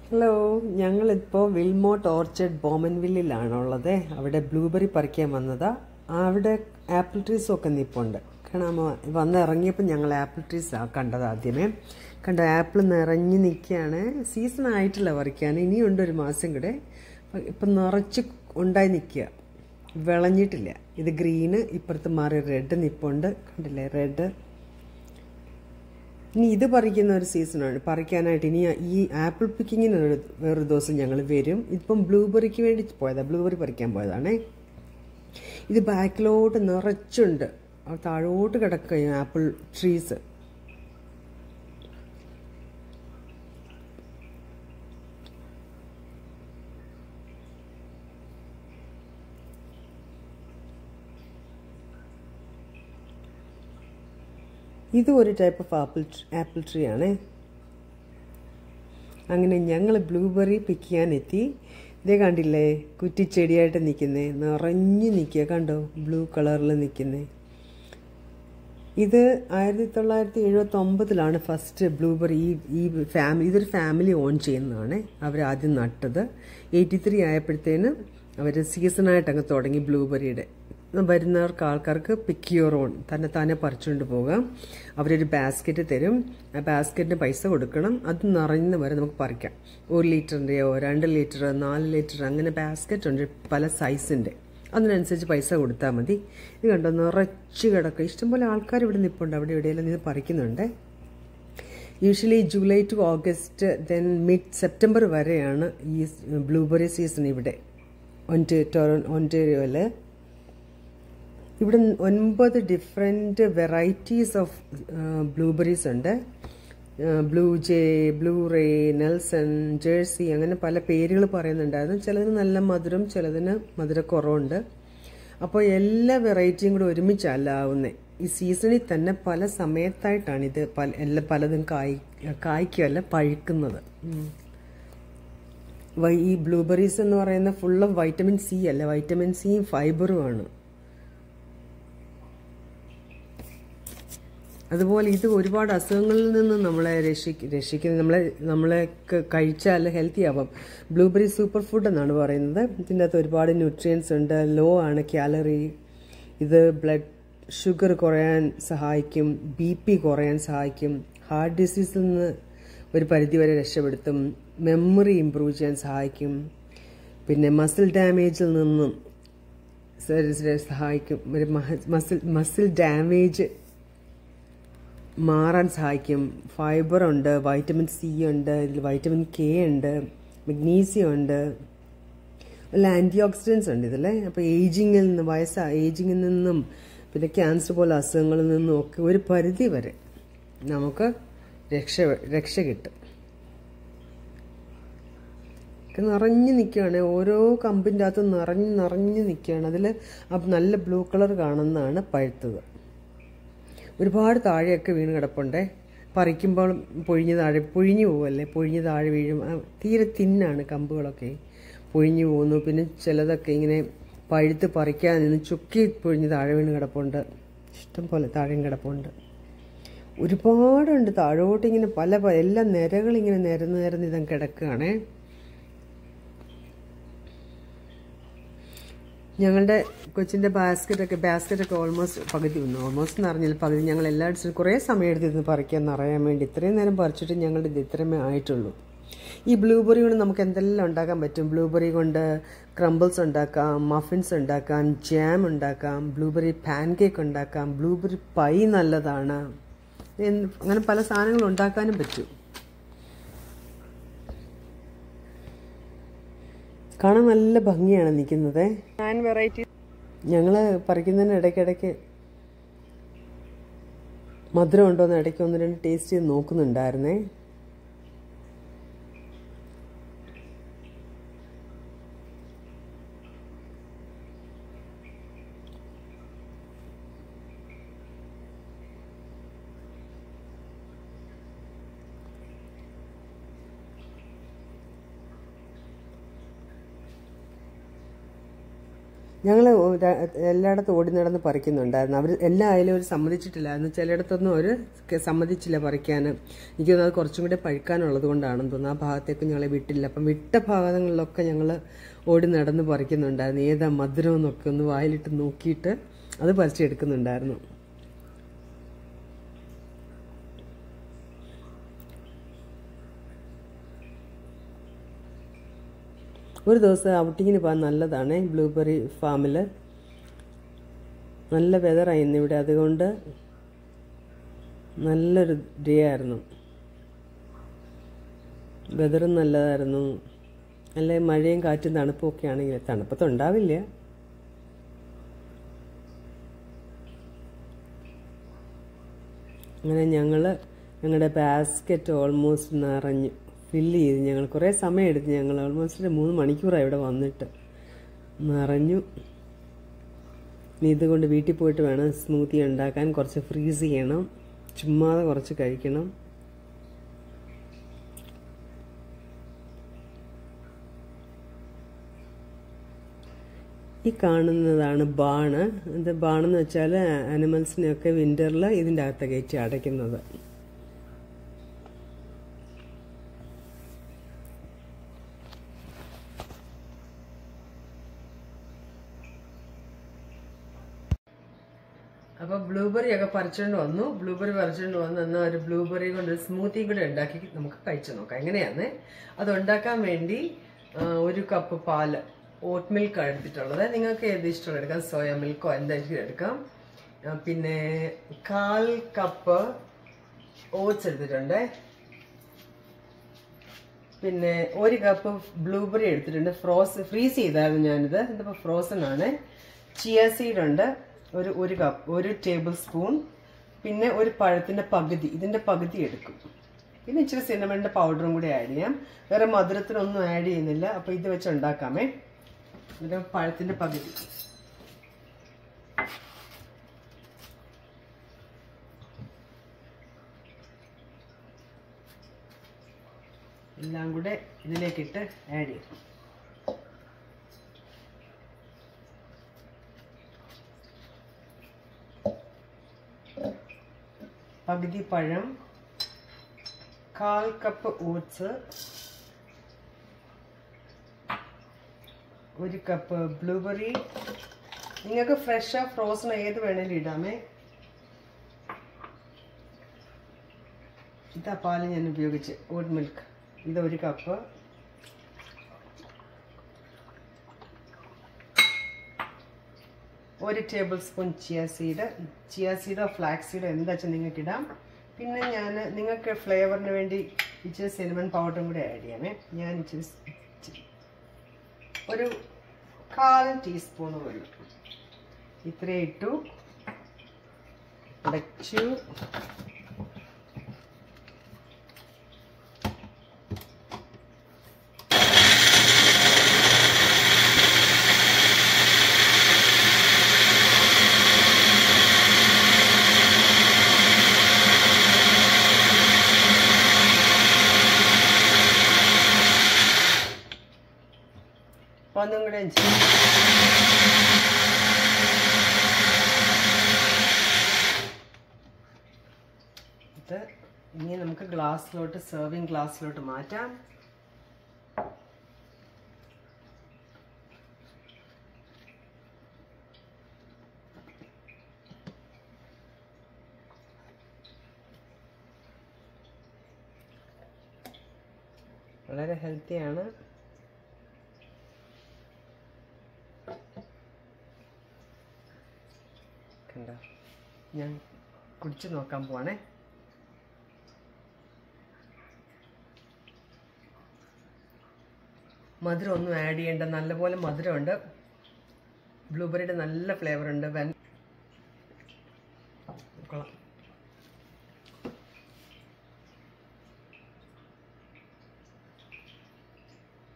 hello ഞങ്ങളിപ്പോൾ വിൽമോട്ട് orchard ബോമൻവില്ലിലാണുള്ളത് അവിടെ blueberry പറിക്കാൻ വന്നതാ അവിടെ ആപ്പിൾ ട്രീസും ഒക്കെ നിൽപ്പുണ്ട് കാണാമോ വന്ന് ഇറങ്ങിയപ്പോൾ ഞങ്ങൾ ആപ്പിൾ ട്രീസ് കണ്ടത് ആദ്യമേ കണ്ട ആപ്പിൾ നിറഞ്ഞ് നിൽക്കുകയാണ് സീസൺ ആയിട്ടില്ല പറിക്കാൻ ഇനിയുണ്ട് ഒരു മാസം കൂടെ ഇപ്പം നിറച്ച് ഉണ്ടായി നിൽക്കുക വിളഞ്ഞിട്ടില്ല ഇത് ഗ്രീന് ഇപ്പുറത്ത് മാറി റെഡ് നിൽപ്പുണ്ട് കണ്ടില്ലേ റെഡ് ഇനി ഇത് പറിക്കുന്ന ഒരു സീസണാണ് പറിക്കാനായിട്ട് ഇനി ഈ ആപ്പിൾ പിക്കിങ്ങിന് ഒരു വേറൊരു ദിവസം ഞങ്ങൾ വരും ഇപ്പം ബ്ലൂബെറിക്ക് വേണ്ടി പോയതാണ് ബ്ലൂബെറി പറിക്കാൻ പോയതാണേ ഇത് ബാക്കിലോട്ട് നിറച്ചുണ്ട് ആ താഴോട്ട് കിടക്കുക ആപ്പിൾ ട്രീസ് ഇത് ഒരു type of apple apple tree ആണ് അങ്ങനെ ഞങ്ങൾ ബ്ലൂബെറി പിക്ക് ചെയ്യാൻ എത്തി ഇതേ കണ്ടില്ലേ കുറ്റിച്ചെടിയായിട്ട് നിൽക്കുന്നേ നിറഞ്ഞു നിൽക്കുക കണ്ടോ ബ്ലൂ കളറിൽ നിൽക്കുന്നേ ഇത് ആയിരത്തി തൊള്ളായിരത്തി എഴുപത്തി ഒമ്പതിലാണ് ഫസ്റ്റ് ബ്ലൂബെറി ഈ ഈ ഫാമിലി ഇതൊരു ഫാമിലി ഓൺ ചെയ്യുന്നതാണ് അവർ ആദ്യം നട്ടത് എയ്റ്റി ത്രീ ആയപ്പോഴത്തേന് അവർ സീസണായിട്ട് അങ്ങ് തുടങ്ങി ബ്ലൂബെറിയുടെ വരുന്നവർക്ക് ആൾക്കാർക്ക് പിക്ക് യുവർ ഓൺ തന്നെ തന്നെ പറിച്ചുകൊണ്ട് പോകാം അവരൊരു ബാസ്ക്കറ്റ് തരും ആ ബാസ്ക്കറ്റിന് പൈസ കൊടുക്കണം അത് നിറഞ്ഞ് വരെ നമുക്ക് പറിക്കാം ഒരു ലിറ്ററിൻ്റെയോ രണ്ട് ലിറ്റർ നാല് ലിറ്റർ അങ്ങനെ ബാസ്ക്കറ്റ് ഉണ്ട് പല സൈസിൻ്റെ അതിനനുസരിച്ച് പൈസ കൊടുത്താൽ മതി ഇത് കണ്ടോ നിറച്ച് കിടക്കുക ഇഷ്ടംപോലെ ആൾക്കാർ ഇവിടെ നിൽപ്പുണ്ട് അവിടെ ഇവിടെയെല്ലാം ഇത് പറിക്കുന്നുണ്ട് usually July to August then mid September വരെയാണ് ഈ ബ്ലൂബെറി സീസൺ ഇവിടെ ഒൻറ്റ് ഒൻറ്റേരിയോയിൽ ഇവിടെ ഒൻപത് ഡിഫറെൻറ്റ് വെറൈറ്റീസ് ഓഫ് ബ്ലൂബെറീസ് ഉണ്ട് blue jay blue ray Nelson Jersey അങ്ങനെ പല പേരുകൾ പറയുന്നുണ്ടായിരുന്നു ചിലതിന് നല്ല മധുരം ചിലതിന് മധുരക്കുറവുണ്ട് അപ്പോൾ എല്ലാ വെറൈറ്റിയും കൂടെ ഒരുമിച്ചല്ല ആവുന്നത് ഈ സീസണിൽ തന്നെ പല സമയത്തായിട്ടാണ് ഇത് പല എല്ലാ പലതും കായ് കായ്ക്കല്ല പഴുക്കുന്നത് ഈ ബ്ലൂബെറീസ് എന്ന് പറയുന്ന ഫുൾ ഓഫ് വൈറ്റമിൻ സി അല്ല വൈറ്റമിൻ സിയും ഫൈബറും ആണ് അതുപോലെ ഇത് ഒരുപാട് അസുഖങ്ങളിൽ നിന്ന് നമ്മളെ രക്ഷിക്ക രക്ഷിക്കുന്നത് നമ്മളെ നമ്മളെ കഴിച്ചാൽ ഹെൽത്തി ആവാം ബ്ലൂബെറി സൂപ്പർ ഫുഡ് എന്നാണ് പറയുന്നത് ഇതിൻ്റെ അകത്ത് ഒരുപാട് ന്യൂട്രിയൻസ് ഉണ്ട് ലോ ആണ് കാലറി ഇത് ബ്ലഡ് ഷുഗർ കുറയാൻ സഹായിക്കും ബി പി കുറയാൻ സഹായിക്കും ഹാർട്ട് ഡിസീസിൽ നിന്ന് ഒരു പരിധിവരെ രക്ഷപ്പെടുത്തും മെമ്മറി ഇമ്പ്രൂവ് ചെയ്യാൻ സഹായിക്കും പിന്നെ മസിൽ ഡാമേജിൽ നിന്നും സഹായിക്കും ഒരു മസിൽ മസിൽ ഡാമേജ് മാറാൻ സഹായിക്കും ഫൈബർ ഉണ്ട് വൈറ്റമിൻ സി ഉണ്ട് ഇതിൽ വൈറ്റമിൻ കെ ഉണ്ട് മഗ്നീഷ്യം ഉണ്ട് അല്ല ആൻറ്റി ഓക്സിഡൻസ് ഉണ്ട് ഇതിലെ അപ്പോൾ ഏജിങ്ങിൽ നിന്ന് വയസ്സ ഏജിങ്ങിൽ നിന്നും പിന്നെ ക്യാൻസർ പോലെ അസുഖങ്ങളിൽ നിന്നും ഒക്കെ ഒരു പരിധി വരെ നമുക്ക് രക്ഷ രക്ഷ കിട്ടും നിറഞ്ഞു നിൽക്കുകയാണ് ഓരോ കമ്പിൻ്റെ അകത്ത് നിറഞ്ഞ് നിറഞ്ഞ് നിൽക്കുകയാണ് അതിൽ നല്ല ബ്ലൂ കളർ കാണുന്നതാണ് പഴുത്തത് ഒരുപാട് താഴെയൊക്കെ വീണ് കിടപ്പുണ്ടേ പറിക്കുമ്പോൾ പൊഴിഞ്ഞ് താഴെ പൊഴിഞ്ഞു പോവല്ലേ പൊഴിഞ്ഞ് താഴെ വീഴും തീരെ തിന്നാണ് കമ്പുകളൊക്കെ പൊഴിഞ്ഞു പോകുന്നു പിന്നെ ചിലതൊക്കെ ഇങ്ങനെ പഴുത്ത് പറിക്കാൻ നിന്ന് ചുക്കി പൊഴിഞ്ഞ് താഴെ വീണ് കിടപ്പുണ്ട് ഇഷ്ടം പോലെ താഴെയും കിടപ്പുണ്ട് ഒരുപാടുണ്ട് താഴോട്ട് ഇങ്ങനെ പല പല എല്ലാ നിരകളിങ്ങനെ നിരന്ന് നിരന്ന് ഇതം കിടക്കുകയാണേ ഞങ്ങളുടെ കൊച്ചിൻ്റെ ബാസ്ക്കറ്റൊക്കെ ബാസ്ക്കറ്റൊക്കെ ഓൾമോസ്റ്റ് പകുതി വന്നു ഓൾമോസ്റ്റ് എന്ന് പറഞ്ഞാൽ പകുതി ഞങ്ങൾ എല്ലായിടത്തും കുറേ സമയം എടുത്തിരുന്ന് പറിക്കാൻ നിറയാൻ വേണ്ടി ഇത്രയും നേരം പറിച്ചിട്ട് ഞങ്ങളുടെ ഇത് ഇത്രമേ ആയിട്ടുള്ളൂ ഈ ബ്ലൂബെറി കൊണ്ട് നമുക്ക് എന്തെല്ലാം ഉണ്ടാക്കാൻ പറ്റും ബ്ലൂബെറി കൊണ്ട് ക്രംബിൾസ് ഉണ്ടാക്കാം മഫിൻസ് ഉണ്ടാക്കാം ജാം ഉണ്ടാക്കാം ബ്ലൂബെറി പാൻ കേക്ക് ഉണ്ടാക്കാം ബ്ലൂബെറി പൈ നല്ലതാണ് അങ്ങനെ പല സാധനങ്ങൾ ഉണ്ടാക്കാനും പറ്റും കാണാൻ നല്ല ഭംഗിയാണ് നിൽക്കുന്നത് ഞാൻ വെറൈറ്റി ഞങ്ങൾ പറിക്കുന്നതിന് ഇടയ്ക്കിടയ്ക്ക് മധുരം ഉണ്ടോയെന്ന് ഇടയ്ക്ക് ഒന്ന് രണ്ട് ടേസ്റ്റ് ചെയ്ത് നോക്കുന്നുണ്ടായിരുന്നേ ഞങ്ങൾ എല്ലായിടത്തും ഓടി നടന്ന് പറിക്കുന്നുണ്ടായിരുന്നു അവർ എല്ലാ ആയാലും അവർ സമ്മതിച്ചിട്ടില്ലായിരുന്നു ചിലയിടത്തൊന്നും അവർ സമ്മതിച്ചില്ല പറിക്കാൻ എനിക്ക് തോന്നുന്നത് അത് കുറച്ചും കൂടെ പഴുക്കാനുള്ളത് കൊണ്ടാണെന്ന് തോന്നുന്നു ആ ഭാഗത്തേക്ക് ഞങ്ങളെ വിട്ടില്ല അപ്പം വിട്ട ഭാഗങ്ങളിലൊക്കെ ഞങ്ങൾ ഓടി നടന്ന് പറിക്കുന്നുണ്ടായിരുന്നു ഏതാ മധുരം എന്നൊക്കെ ഒന്ന് വായിലിട്ട് നോക്കിയിട്ട് അത് പറിച്ചെടുക്കുന്നുണ്ടായിരുന്നു ഒരു ദിവസം ഔട്ടിങ്ങിന് പോകാൻ നല്ലതാണ് ബ്ലൂബെറി ഫാമിൽ നല്ല വെതറായിരുന്നു ഇവിടെ അതുകൊണ്ട് നല്ലൊരു ഡേ ആയിരുന്നു വെതറും നല്ലതായിരുന്നു നല്ല മഴയും കാറ്റും തണുപ്പും ഒക്കെ ആണെങ്കിൽ തണുപ്പത്തുണ്ടാവില്ല അങ്ങനെ ഞങ്ങൾ ഞങ്ങളുടെ ബാസ്ക്കറ്റ് ഓൾമോസ്റ്റ് നിറഞ്ഞു ഫില്ല് ചെയ്ത് ഞങ്ങൾ കുറേ സമയം എടുത്ത് ഞങ്ങൾ ഓൾമോസ്റ്റ് മൂന്ന് മണിക്കൂറായി ഇവിടെ വന്നിട്ട് നിറഞ്ഞു ഇനി ഇതുകൊണ്ട് വീട്ടിൽ പോയിട്ട് വേണം സ്മൂത്തി ഉണ്ടാക്കാൻ കുറച്ച് ഫ്രീസ് ചെയ്യണം ചുമ്മാതെ കുറച്ച് കഴിക്കണം ഈ കാണുന്നതാണ് ബാണ് ഇത് ബാണെന്ന് വെച്ചാൽ ആനിമൽസിനെയൊക്കെ വിൻ്ററിൽ ഇതിൻ്റെ അകത്ത് കയറ്റി അടയ്ക്കുന്നത് അപ്പോൾ ബ്ലൂബെറി ഒക്കെ പറിച്ചുകൊണ്ട് വന്നു ബ്ലൂബെറി പറിച്ചുകൊണ്ട് വന്ന് എന്നാൽ ഒരു ബ്ലൂബെറി കൊണ്ട് ഒരു സ്മൂത്തി കൂടെ ഉണ്ടാക്കി നമുക്ക് കഴിച്ചു നോക്കാം എങ്ങനെയാന്ന് അത് ഉണ്ടാക്കാൻ വേണ്ടി ആ, ഒരു കപ്പ് പാല് ഓട്ട് മിൽക്ക് എടുത്തിട്ടുള്ളത് നിങ്ങൾക്ക് ഏത് ഇഷ്ടമുള്ള എടുക്കാം സോയ മിൽക്കോ എന്തായാലും എടുക്കാം ആ, പിന്നെ കാൽ കപ്പ് ഓട്സ് എടുത്തിട്ടുണ്ട് പിന്നെ ഒരു കപ്പ് ബ്ലൂബെറി എടുത്തിട്ടുണ്ട് ഫ്രോസ് ഫ്രീസ് ചെയ്തായിരുന്നു ഞാനിത് ഇതിപ്പോൾ ഫ്രോസൺ ആണ് ചിയ സീഡ് ഉണ്ട് ഒരു ഒരു കപ്പ് ഒരു ടേബിൾ സ്പൂൺ പിന്നെ ഒരു പഴത്തിൻ്റെ പകുതി ഇതിൻ്റെ പകുതി എടുക്കും പിന്നെ ഇച്ചിരി സിനമണിൻ്റെ പൗഡറും കൂടി ആഡ് ചെയ്യാം വേറെ മധുരത്തിനൊന്നും ആഡ് ചെയ്യുന്നില്ല അപ്പോൾ ഇത് വെച്ച് ഉണ്ടാക്കാമേ ഇതിൻ്റെ പഴത്തിൻ്റെ പകുതി എല്ലാം കൂടെ ഇതിലേക്കിട്ട് ആഡ് ചെയ്യും പകുതി പഴം കാൽ കപ്പ് ഓട്സ് ഒരു കപ്പ് ബ്ലൂബെറി നിങ്ങൾക്ക് ഫ്രഷോ ഫ്രോസണോ ഏത് വേണേലും ഇടാമേ ഇതാ പാല് ഞാൻ ഉപയോഗിച്ച് ഓട്ട് മിൽക്ക് ഇത് ഒരു കപ്പ് ഒരു tablespoon chia seed chia സീഡോ ഫ്ലാക്സ് സീഡോ എന്താ വെച്ചാൽ നിങ്ങൾക്ക് ഇടാം പിന്നെ ഞാൻ നിങ്ങൾക്ക് ഫ്ലേവറിന് വേണ്ടി ഇച്ചിരി സിനിമൺ പൗഡറും കൂടെ ആഡ് ചെയ്യാമേ ഞാൻ ഇച്ചിരി ഇച്ചിരി ഒരു കാൽ ടീസ്പൂൺ പോലും ഇത്രയും ഇട്ടു അടച്ചു ഒന്നും കൂടെ ചെയ്യും ഇത് ഇനി നമുക്ക് ഗ്ലാസ്സിലോട്ട് സെർവിങ് ഗ്ലാസ്സിലോട്ട് മാറ്റാം വളരെ ഹെൽത്തിയാണ് കണ്ട ഞാൻ കുടിച്ചു നോക്കാൻ പോവാണേ മധുരം ഒന്നും ആഡ് ചെയ്യേണ്ട നല്ലപോലെ മധുരമുണ്ട് ബ്ലൂബെറിയുടെ നല്ല ഫ്ലേവർ ഉണ്ട് വെൻ കൊള്ളാം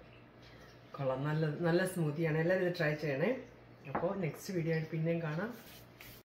കൊള്ളാം നല്ല നല്ല സ്മൂത്തിയാണ് എല്ലാവരും ഇത് ട്രൈ ചെയ്യണേ അപ്പോൾ നെക്സ്റ്റ് വീഡിയോ ആയിട്ട് പിന്നെയും കാണാം